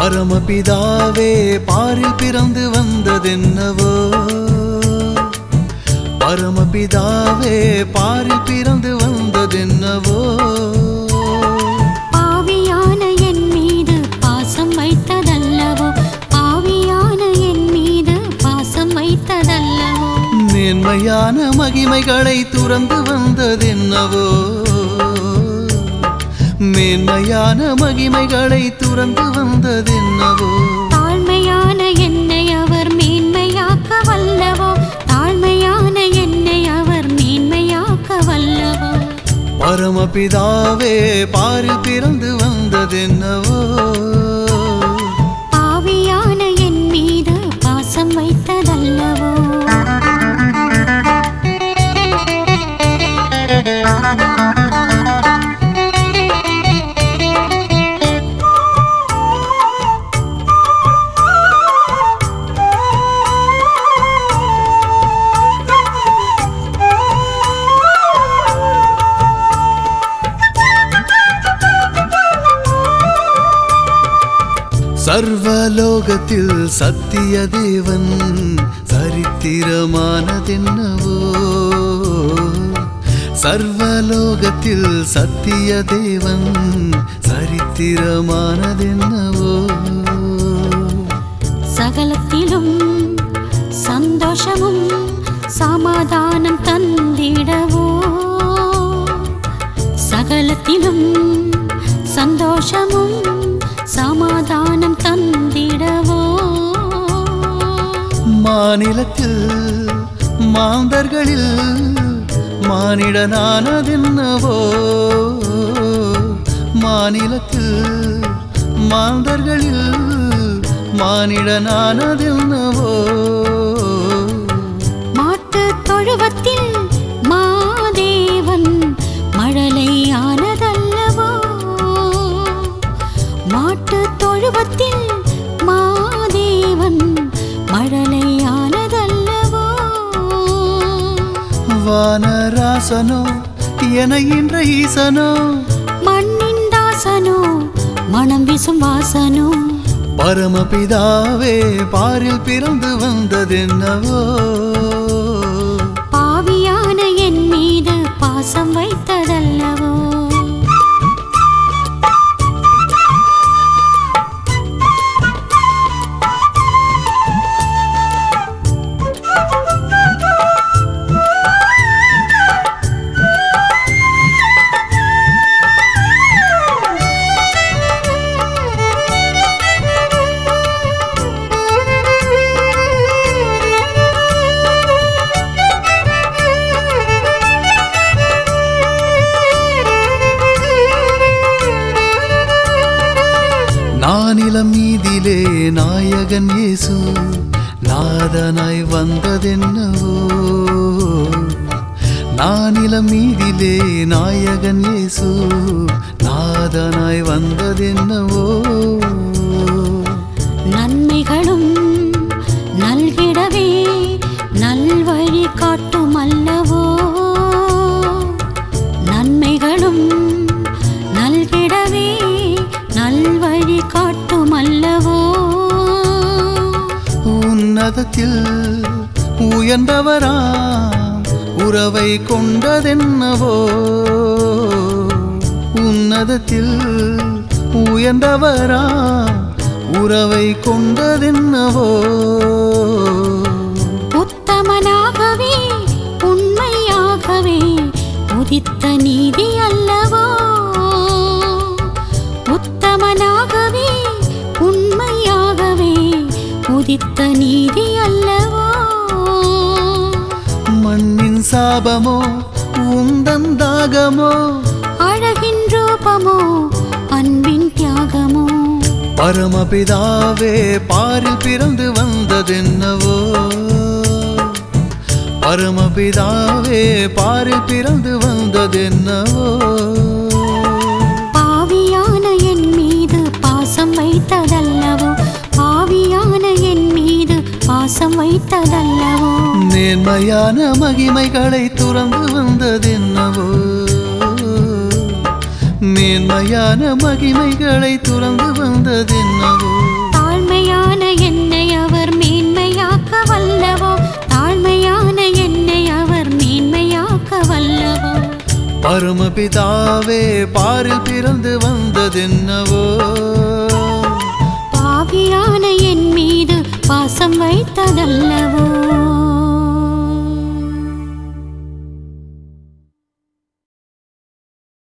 பரமபிதாவே பாரில் பிறந்து வந்ததென்னவோ பரமபிதாவே பாரில் பிறந்து வந்ததென்னவோ பாவியான என் மீது பாசம் வைத்ததல்லவோ பாவியான என் மீது பாசம் வைத்ததல்லவோ மேன்மையான மகிமைகளை துறந்து வந்ததென்னவோ மேன்மையான மகிமைகளை துறந்து வந்ததென்னவோ தாழ்மையான என்னை அவர் மேன்மையாக்க வல்லவோ தாழ்மையான என்னை அவர் மேன்மையாக்க வல்லவோ பரமபிதாவே பாரில் பிறந்து வந்ததென்னவோ பாவியான என் மீது பாசம் வைத்ததல்லவோ சர்வலோகத்தில் சத்திய தேவன் சரித்திரமானதென்னவோ சர்வலோகத்தில் சத்திய தேவன் சரித்திரமானதென்னவோ சகலத்திலும் சந்தோஷமும் சமாதானம் தந்திடவோ சகலத்திலும் சந்தோஷமும் சமாதானம் தந்திடவோ மாநிலத்தில் மாந்தர்களில் மானிடனானதென்னவோ மாநிலத்தில் மாந்தர்களில் மானிடனானதென்னவோ மாட்டு தொழுவத்தில் மாதேவன் மழலையானதல்லவோ மாட்டு தொழுவத்தில் மாதேவன் மழலையானதல்லவோ வானராசனோ என இன்ற ஈசனோ மண்ணின் தாசனோ மனம் வீசும் வாசனோ பரமபிதாவே பாரில் பிறந்து வந்ததென்னவோ பாவியான என் மீது பாசம் வைத்ததல்லவோ நானிலம் மீதிலே நாயகன் இயேசு நாதனாய் வந்ததென்னவோ நானிலம் மீதிலே நாயகன் இயேசு நாதனாய் வந்ததென்னவோ நன்மைகளும் நல்கிடவே நல்வழி காட்டும் அல்லவோ நன்மைகளும் நல்கிடவே நல்வழி காட்டும் அல்லவோ உன்னதத்தில் உயர்ந்தவராம் உறவை கொண்டதென்னவோ உன்னதத்தில் உயர்ந்தவராம் உறவை கொண்டதென்னவோ உத்தமனாகவே உண்மையாகவே உதித்த நீதி அல்லவோ உத்தமனாகவே உண்மையாகவே உதித்த நீதி அல்லவோ மண்ணின் சாபமோ உந்தன் தாகமோ அழகின் ரூபமோ அன்பின் தியாகமோ பரமபிதாவே பாரில் பிறந்து வந்ததென்னவோ பரமபிதாவே பாரில் பிறந்து வந்ததென்னவோ பாவியான என் மீது பாசம் வைத்ததல்லவோ பாவியான என் மீது பாசம் வைத்ததல்லவோ நேர்மையான மகிமைகளை துறந்து வந்ததென்னவோ மேன்மையான மகிமைகளை துறந்து வந்ததென்னவோ வல்லவோ தாழ்மையான என்னை அவர் மேன்மையாக்க வல்லவோ பரமபிதாவே பாரில் பிறந்து வந்ததென்னவோ பாவியான என் மீது பாசம் வைத்ததல்லவோ